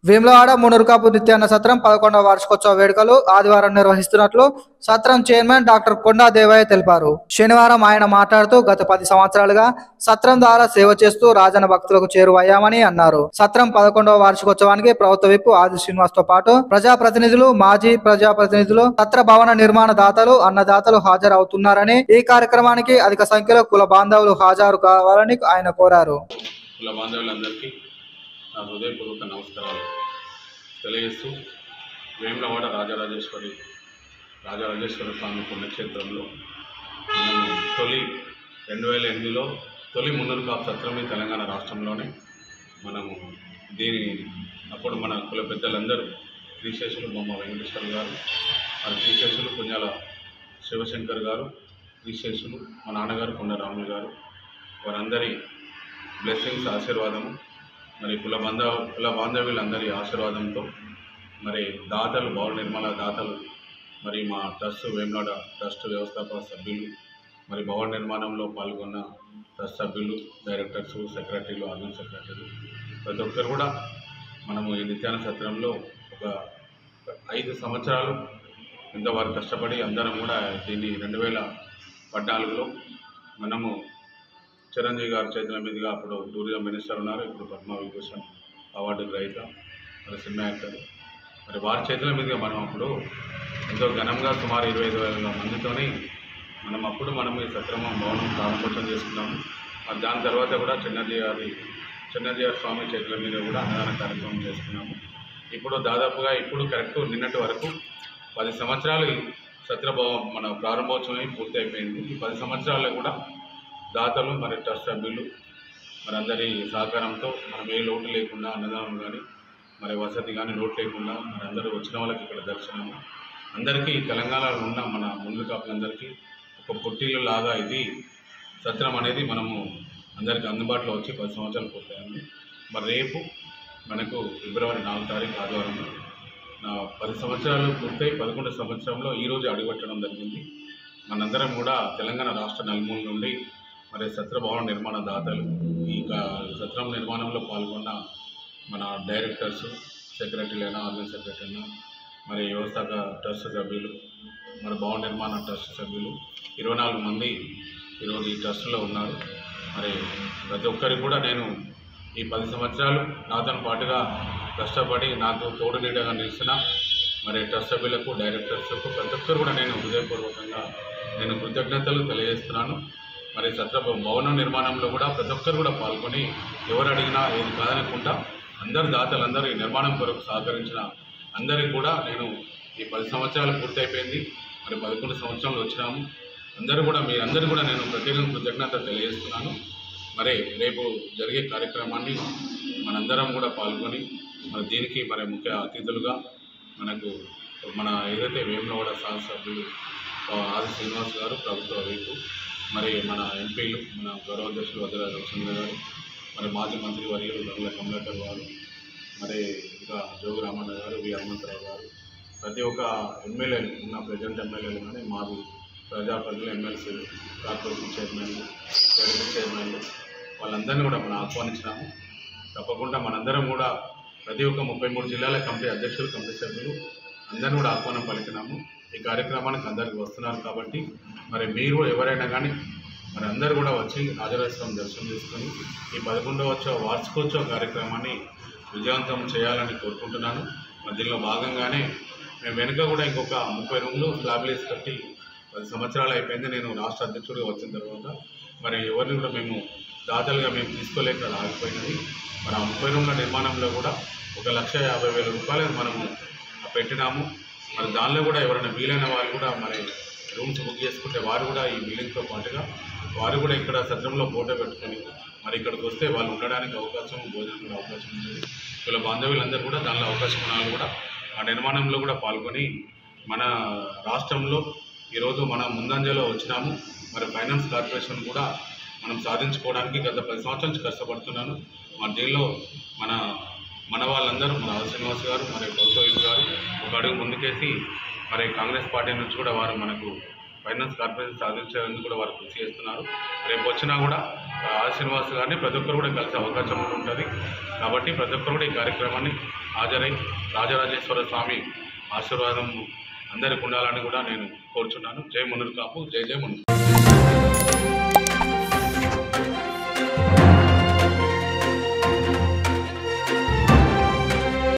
వేములవాడ మునురుకాపు నిత్యాన్న సత్రం పదకొండవ వార్షికోత్సవ వేడుకలు ఆదివారం నిర్వహిస్తున్నట్లు సత్రం చైర్మన్ డాక్టర్ కొండా దేవయ్య తెలిపారు శనివారం ఆయన మాట్లాడుతూ గత పది సంవత్సరాలుగా సత్రం ద్వారా సేవ చేస్తూ రాజన్న భక్తులకు చేరువయ్యామని అన్నారు సత్రం పదకొండవ వార్షికోత్సవానికి ప్రభుత్వ విప్ ఆది శ్రీనివాస్ తో పాటు ప్రజాప్రతినిధులు మాజీ ప్రజాప్రతినిధులు సత్ర భవన నిర్మాణ దాతలు అన్నదాతలు హాజరవుతున్నారని ఈ కార్యక్రమానికి అధిక సంఖ్యలో కుల బాంధవులు హాజరు కావాలని ఆయన కోరారు కుల బాంధవులందరికీ నా హృదయపూర్వక నమస్కారాలు తెలియజేస్తూ వేములవాడ రాజరాజేశ్వరి రాజరాజేశ్వర స్వామి పుణ్యక్షేత్రంలో మనము తొలి రెండు వేల ఎనిమిదిలో తొలి మున్నూరు కాపు సత్రమి తెలంగాణ రాష్ట్రంలోనే మనము దీని అప్పుడు మన కుల పెద్దలందరూ శ్రీశేషులు బొమ్మ వెంకటేశ్వర గారు మరి శ్రీశేషులు పుణ్యాల శివశంకర్ గారు శ్రీశేషులు మా నాన్నగారు కొండ రాములు గారు వారందరి బ్లెస్సింగ్స్ ఆశీర్వాదము మరి కుల బంధ కుల బాంధవ్యులందరి ఆశీర్వాదంతో మరి దాతలు భవన నిర్మాణ దాతలు మరి మా ట్రస్ట్ వేమనాడ ట్రస్ట్ వ్యవస్థాపక సభ్యులు మరి భవన నిర్మాణంలో పాల్గొన్న ట్రస్ట్ సభ్యులు డైరెక్టర్స్ సెక్రటరీలు ఆర్గన్ సెక్రటరీలు ప్రతి ఒక్కరు కూడా మనము ఈ నిత్యాన సత్రంలో ఒక ఐదు సంవత్సరాలు ఇంతవరకు కష్టపడి అందరం కూడా దీన్ని రెండు వేల పద్నాలుగులో మనము చిరంజీవి గారి చేతుల మీదుగా అప్పుడు టూరిజం మినిస్టర్ ఉన్నారు ఇప్పుడు పద్మ విభూషణ్ అవార్డు గ్రహీత మరి సినిమా యాక్టర్ మరి వారి చేతుల మీదుగా మనం అప్పుడు ఎంతో ఘనంగా సుమారు ఇరవై ఐదు వేల మందితోని మనం అప్పుడు మనం ఈ సత్రమ భవనం ప్రారంభోత్సవం చేసుకున్నాము మరి దాని తర్వాత కూడా చిన్నజీ గారి చిన్నజీ గారి స్వామి చేతుల మీద కూడా అన్నదాన కార్యక్రమం చేసుకున్నాము ఇప్పుడు దాదాపుగా ఇప్పుడు కరెక్ట్ నిన్నటి వరకు పది సంవత్సరాలు ఈ సత్రభావం మన ప్రారంభోత్సవం పూర్తి అయిపోయింది ఈ పది సంవత్సరాల్లో కూడా దాతలు మరి ట్రస్ట్ సభ్యులు మరి అందరి సహకారంతో మనం ఏ లోటు లేకుండా అన్నదానం కానీ మరి వసతి కానీ లోటు లేకుండా మరి అందరూ వచ్చిన వాళ్ళకి ఇక్కడ దర్శనము అందరికీ తెలంగాణలో ఉన్న మన ముందు కాపులందరికీ ఒక పొట్టిల్లు లాగా ఇది సత్రం అనేది మనము అందరికీ అందుబాటులో వచ్చి పది సంవత్సరాలు పూర్తయింది మరి రేపు మనకు ఫిబ్రవరి నాలుగు తారీఖు ఆదివారం నా పది సంవత్సరాలు పూర్తయి పదకొండు సంవత్సరంలో ఈరోజు అడుగుపెట్టడం జరిగింది మనందరం కూడా తెలంగాణ రాష్ట్ర నలుమూల నుండి మరి సత్ర భవన నిర్మాణ దాతలు ఈ క- సత్రం నిర్మాణంలో పాల్గొన్న మన డైరెక్టర్స్ సెక్రటరీలైనా ఆర్గన్ సెక్రటరీ అయినా మరి వ్యవస్థాపక ట్రస్ట్ సభ్యులు మరి భవన నిర్మాణ ట్రస్ట్ సభ్యులు ఇరవై నాలుగు మంది ఈరోజు ఈ ట్రస్ట్లో ఉన్నారు మరి ప్రతి ఒక్కరికి కూడా నేను ఈ పది సంవత్సరాలు నాతో పాటుగా కష్టపడి నాకు తోడు నీడగా నిలిచిన మరి ట్రస్ట్ సభ్యులకు డైరెక్టర్స్కు ప్రతి ఒక్కరు కూడా నేను హృదయపూర్వకంగా నేను కృతజ్ఞతలు తెలియజేస్తున్నాను మరి సత్ర భవనం నిర్మాణంలో కూడా ప్రతి ఒక్కరు కూడా పాల్గొని ఎవరు అడిగినా ఏది కాదనకుండా అందరు దాతలందరూ ఈ నిర్మాణం కొరకు సహకరించిన అందరికీ కూడా నేను ఈ పది సంవత్సరాలు పూర్తయిపోయింది మరి పదకొండు సంవత్సరాలు వచ్చినాము అందరూ కూడా మీ అందరూ కూడా నేను ప్రత్యేకంగా కృతజ్ఞత తెలియజేస్తున్నాను మరి రేపు జరిగే కార్యక్రమాన్ని మనందరం కూడా పాల్గొని మరి దీనికి మరి ముఖ్య అతిథులుగా మనకు మన ఏదైతే వేములవాడ శాసనసభ్యులు ఆ, ఆది శ్రీనివాస్ గారు ప్రభుత్వ వైపు మరి మన ఎంపీలు మన గౌరవ అధ్యక్షులు వద్ద రవిచంద్ర గారు మరి మాజీ మంత్రి వర్యులు గంగుల కమలాకర్ గారు మరి ఇంకా జోగి రామన్న గారు వి హనుమంతరావు గారు ప్రతి ఒక్క ఎమ్మెల్యేలు ఉన్న ప్రజెంట్ ఎమ్మెల్యేలు కానీ మాది ప్రజాప్రతినిధులు ఎమ్మెల్సీలు కార్పొరేషన్ చైర్మన్లు జడ్పీ చైర్మన్లు వాళ్ళందరినీ కూడా మనం ఆహ్వానించినాము తప్పకుండా మనందరం కూడా ప్రతి ఒక్క ముప్పై మూడు జిల్లాల కమిటీ అధ్యక్షులు కమిటీ సభ్యులు అందరిని కూడా ఆహ్వానం పలికినాము ఈ కార్యక్రమానికి అందరికి వస్తున్నారు కాబట్టి మరి మీరు ఎవరైనా కానీ మరి అందరూ కూడా వచ్చి రాజరాజస్వామి దర్శనం చేసుకొని ఈ పదకొండవ వచ్చే వార్షికోత్సవ కార్యక్రమాన్ని విజయవంతం చేయాలని కోరుకుంటున్నాను మరి దీనిలో భాగంగానే మేము వెనుక కూడా ఇంకొక ముప్పై రూమ్లు స్లాబ్లేస్ కట్టి పది సంవత్సరాలు అయిపోయింది నేను రాష్ట్ర అధ్యక్షుడిగా వచ్చిన తర్వాత మరి ఎవరిని కూడా మేము దాతలుగా మేము తీసుకోలేక అది ఆగిపోయినది మరి ఆ ముప్పై రూమ్ల నిర్మాణంలో కూడా ఒక లక్ష యాభై వేల రూపాయలు మనము పెట్టినాము మరి దానిలో కూడా ఎవరైనా వీలైన వారు కూడా మరి రూమ్స్ బుక్ చేసుకుంటే వారు కూడా ఈ బిల్డింగ్తో పాటుగా వారు కూడా ఇక్కడ సత్రంలో ఫోటో పెట్టుకొని మరి ఇక్కడికి వస్తే వాళ్ళు ఉండడానికి అవకాశం భోజనం కూడా అవకాశం ఉంటుంది వీళ్ళ బాంధవ్యులందరూ కూడా దానిలో అవకాశం ఉన్న వాళ్ళు కూడా ఆ నిర్మాణంలో కూడా పాల్గొని మన రాష్ట్రంలో ఈరోజు మనం ముందంజలో వచ్చినాము మరి ఫైనాన్స్ కార్పొరేషన్ కూడా మనం సాధించుకోవడానికి గత పది సంవత్సరాల నుంచి కష్టపడుతున్నాను మరి దీనిలో మన మన వాళ్ళందరూ మన ఆర్ శ్రీనివాస్ గారు మరి గౌతమ్ గారు ఒక అడుగు ముందుకేసి మరి కాంగ్రెస్ పార్టీ నుంచి కూడా వారు మనకు ఫైనాన్స్ కార్పొరేషన్ సాధించేందుకు కూడా వారు కృషి చేస్తున్నారు రేపు వచ్చినా కూడా ఆ, ఆర్ శ్రీనివాస్ గారిని ప్రతి ఒక్కరు కూడా కలిసే అవకాశం ఉంటుంది కాబట్టి ప్రతి ఒక్కరు కూడా ఈ కార్యక్రమాన్ని హాజరై రాజరాజేశ్వర స్వామి ఆశీర్వాదం అందరికి ఉండాలని కూడా నేను కోరుచున్నాను జై మునురు కాపు జై జై మునురు